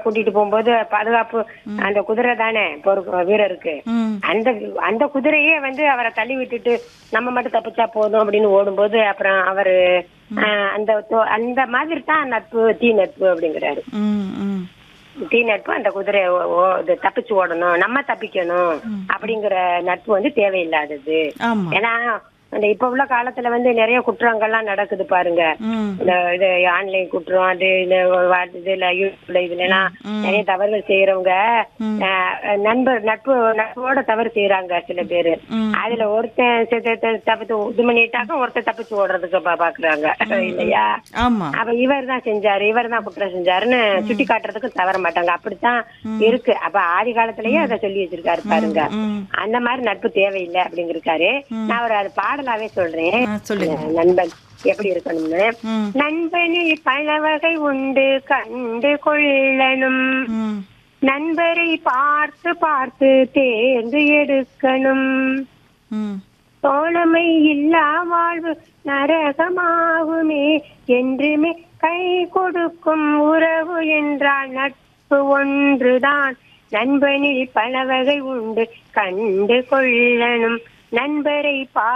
கூட்டிட்டு போகும்போது பாதுகாப்பு அந்த குதிரை தானே பொறுப்பு வீரருக்கு ம் அந்த அந்த குதிரையே வந்து அவரை தள்ளி விட்டுட்டு நம்ம மட்டும் தப்பிச்சா போதும் அப்படின்னு ஓடும்போது அப்புறம் அவரு ஆஹ், அந்த தோ- அந்த மாதிரி தான் நட்பு தீ நட்பு அப்படிங்கிறாரு ம் ம் தீ நட்பு அந்த குதிரை ஓ- ஓ- இது தப்பிச்சு ஓடணும் நம்ம தப்பிக்கணும் அப்படிங்கிற நட்பு வந்து தேவையில்லாதது ஆமா ஏன்னா அந்த இப்ப உள்ள காலத்துல வந்து நிறைய குற்றங்கள்லாம் நடக்குது பாருங்க ம் இந்த இது ஆன்லைன் குற்றம் அது இந்த வா- இதுல யூடியூப்ல இதுல எல்லாம் நிறைய தவறுகள் செய்யறவங்க அஹ், நண்பர் நட்பு நட்போட தவறு செய்யறாங்க சில பேரு ம். அதுல ஒருத்தன் செ- செ- செ- தப்பிச்சு இது பண்ணிட்டாக்க ஒருத்தன் தப்பிச்சு ஓடுறதுக்கு பா- பாக்குறாங்க இல்லையா ஆமா அப்ப இவர் தான் செஞ்சாரு இவர் தான் குற்றம் செஞ்சாருன்னு சுட்டி காட்டுறதுக்கு தவற மாட்டாங்க அப்படித்தான் இருக்கு அப்ப ஆதி காலத்திலயே அதை சொல்லி வச்சிருக்காரு பாருங்க ம் அந்த மாதிரி நட்பு தேவையில்லை அப்படிங்கிருக்காரு நான் ஒரு அது பாடலாவே சொல்றேன் ஆ, சொல்லுங்க நண்பன் எப்படி இருக்கணும்னு ம் நண்பனில் பல வகை உண்டு கண்டு கொள்ளணும் ம் நண்பரை பார்த்து பார்த்து தேர்ந்து எடுக்கணும் ம் தோழமை இல்லா வாழ்வு நரகமாகுமே என்றுமே கை கொடுக்கும் உறவு என்றால் நட்பு ஒன்றுதான் நண்பனில் பல வகை உண்டு கண்டு கொள்ளணும் நண்பரை பா